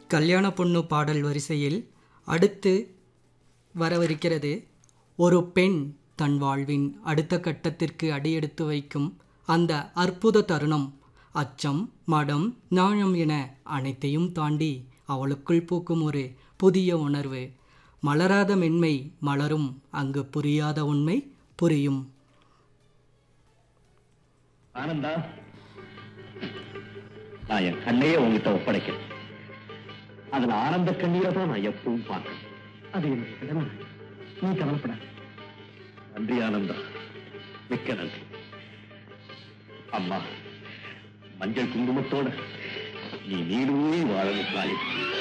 கல்யாண பொண்ணு பாடல் வரிசையில் அடுத்து வரவிருக்கிறது ஒரு பெண் தன் வாழ்வின் அடுத்த கட்டத்திற்கு அடியெடுத்து வைக்கும் அந்த அற்புத தருணம் அச்சம் மடம் நாணம் என அனைத்தையும் தாண்டி அவளுக்குள் பூக்கும் ஒரு புதிய உணர்வு மலராத மென்மை மலரும் அங்கு புரியாத உண்மை புரியும் ஆனந்தா நான் என் கண்ணையே உங்ககிட்ட ஒப்படைக்கிறேன் அதுல ஆனந்த கண்ணீரை தான் நான் எப்பவும் பார்க்கிறேன் அது என்னுடைய கடமை நீ கவலைப்படாத நன்றி ஆனந்தா மிக்க நன்றி அம்மா மஞ்சள் குங்குமத்தோட நீ நீடூழி வாழணும் தாயே